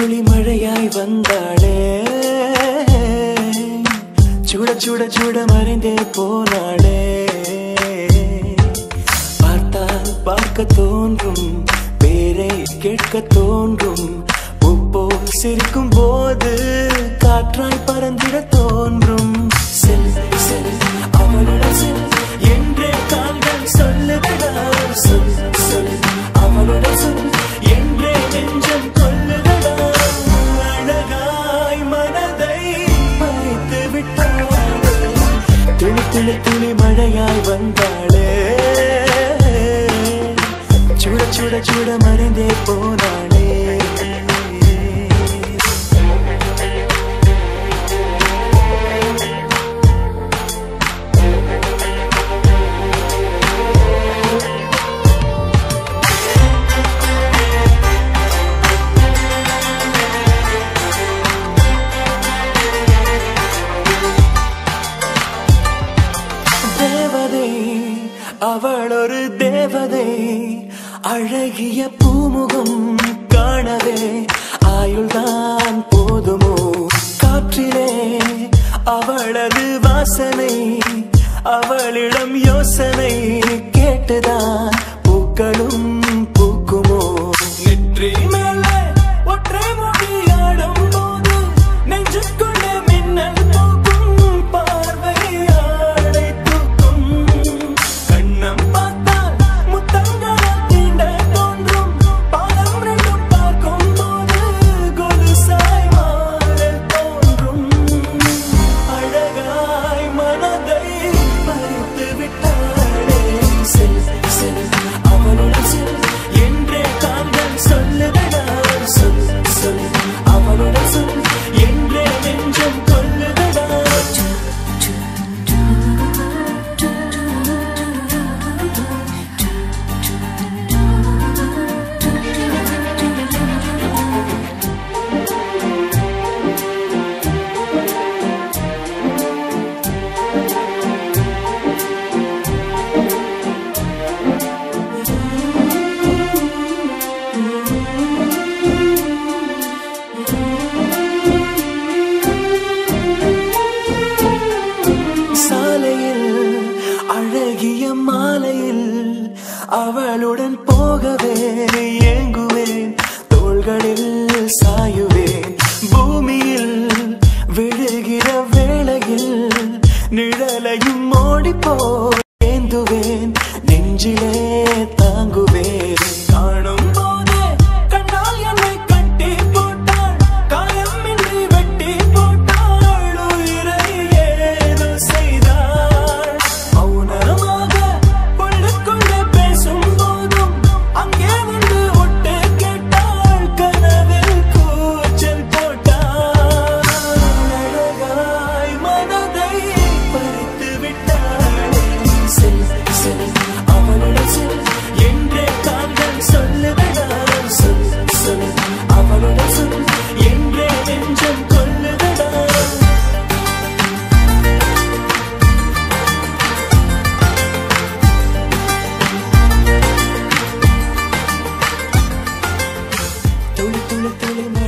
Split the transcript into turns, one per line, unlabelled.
துளி மழையாய் வந்தாளே சுட சுட சுட மறைந்தே போனாளே பார்த்தால் பார்க்க தோன்றும் பேரை கேட்க தோன்றும் உப்போ சிரிக்கும் போது காற்றாய் பறந்திட தோன்றும் செல் செல் அவளுடன் செல் என்றே கால்கள் சொல்லுதடா சொல் சொல் அவளுடன் சொல் என்றே நெஞ்சம் கொல்லுதடா அழகாய் மனதை பறித்து விட்டாளே துளி துளி துளி மழையாய் வந்தாளே சுட சுட சுட மறைந்தே போனாளே தேவதை அவள் ஒரு தேவதை அழகிய பூமுகம் காணவே ஆயுள்தான் போதுமோ காற்றிலே அவளது வாசனை அவளிடம் யோசனை கேட்டுதான் பூக்களும் பூக்குமோ நெற்றி மேலே ஒற்றை மொழியாடும் போது நெஞ்சுக்குள்ளே மின்னல் போக்கும் பார்வையாடை தூக்கும் கண்ணம் பார்த்தால் முத்தங்களை தீண்ட தோன்றும் பாதம் ரெண்டும் பார்க்கும் போது கொலுசாய் மாறல் தோன்றும் அழகாய் மனதை பறித்து விட்டாளே செல் செல் அவளுடன் செல் என்றே கால்கள் சொல்லுதடா சொல் சொல் அவளுடன் சொல் என்றே நெஞ்சம் கொல்லுதடா சாலையில் அழகிய மாலையில் அவளுடன் போகவே ஏங்குவேன் தோள்களில் சாயுவேன் பூமியில் விழுகிற வேளையில் நிழலையும் ஓடிப்போ ஏந்துவேன் நெஞ்சிலே தாங்குவேன் காணும் போதே கண்ணால் என்னை கட்டி போட்டாள் காயமின்றி வெட்டி போட்டாள் உயிரை ஏதோ செய்தாள் மௌனமாக உள்ளுக்குள்ளே பேசும் போதும் அங்கே வந்து ஒட்டு கேட்டாள் கனவில் கூச்சல் போட்டாள் அழகாய் மனதை பறித்து விட்டாளே செல் செல் அவளுடன் செல் என்றே கால்கள் சொல்லுதடா சொல் சொல் அவளுடன் சொல் என்றே நெஞ்சம் கொல்லுதடா துளி துளி துளி